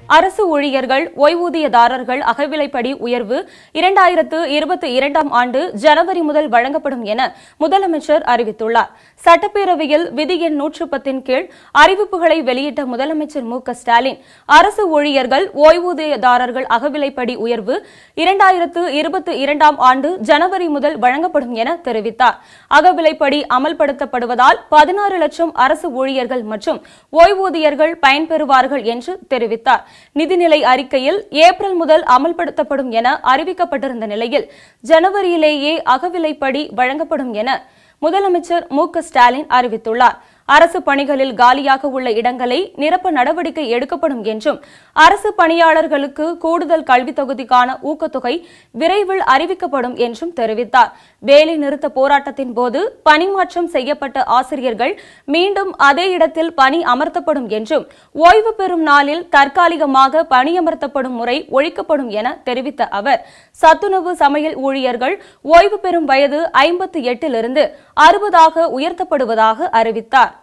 அரசு ஊழியர்கள் ஓய்வூதியதாரர்கள் அகவிலைப்படி உயர்வு இரண்டாயிரத்து இருபத்தி இரண்டாம் ஆண்டு ஜனவரி முதல் வழங்கப்படும் என முதலமைச்சர் அறிவித்துள்ளார் சட்டப்பேரவையில் விதி எண் நூற்று பத்தின் கீழ் அறிவிப்புகளை வெளியிட்ட முதலமைச்சர் மு க ஸ்டாலின் அரசு ஊழியர்கள் ஓய்வூதியதாரர்கள் அகவிலைப்படி உயர்வு இரண்டாயிரத்து இருபத்தி இரண்டாம் ஆண்டு ஜனவரி முதல் வழங்கப்படும் என தெரிவித்தார் அகவிலைப்படி அமல்படுத்தப்படுவதால் பதினாறு லட்சம் அரசு ஊழியர்கள் மற்றும் ஓய்வூதியர்கள் பயன்பெறுவார்கள் என்று தெரிவித்தார் நிதிநிலை அறிக்கையில் ஏப்ரல் முதல் அமல்படுத்தப்படும் என அறிவிக்கப்பட்டிருந்த நிலையில் ஜனவரியிலேயே அகவிலைப்படி வழங்கப்படும் என முதலமைச்சர் மு க ஸ்டாலின் அறிவித்துள்ளார் அரசு பணிகளில் காலியாக உள்ள இடங்களை நிரப்ப நடவடிக்கை எடுக்கப்படும் என்றும் அரசு பணியாளர்களுக்கு கூடுதல் கல்வித் தொகுதிக்கான ஊக்கத்தொகை விரைவில் அறிவிக்கப்படும் என்றும் தெரிவித்தார் வேலை நிறுத்த போராட்டத்தின் போது பணிமாற்றம் செய்யப்பட்ட ஆசிரியர்கள் மீண்டும் அதே இடத்தில் பணி அமர்த்தப்படும் என்றும் ஓய்வு பெறும் நாளில் தற்காலிகமாக பணியமர்த்தப்படும் முறை ஒழிக்கப்படும் என தெரிவித்த அவர் சத்துணவு சமையல் ஊழியர்கள் ஓய்வு பெறும் வயது ஐம்பத்தி எட்டிலிருந்து அறுபதாக உயர்த்தப்படுவதாக அறிவித்தார்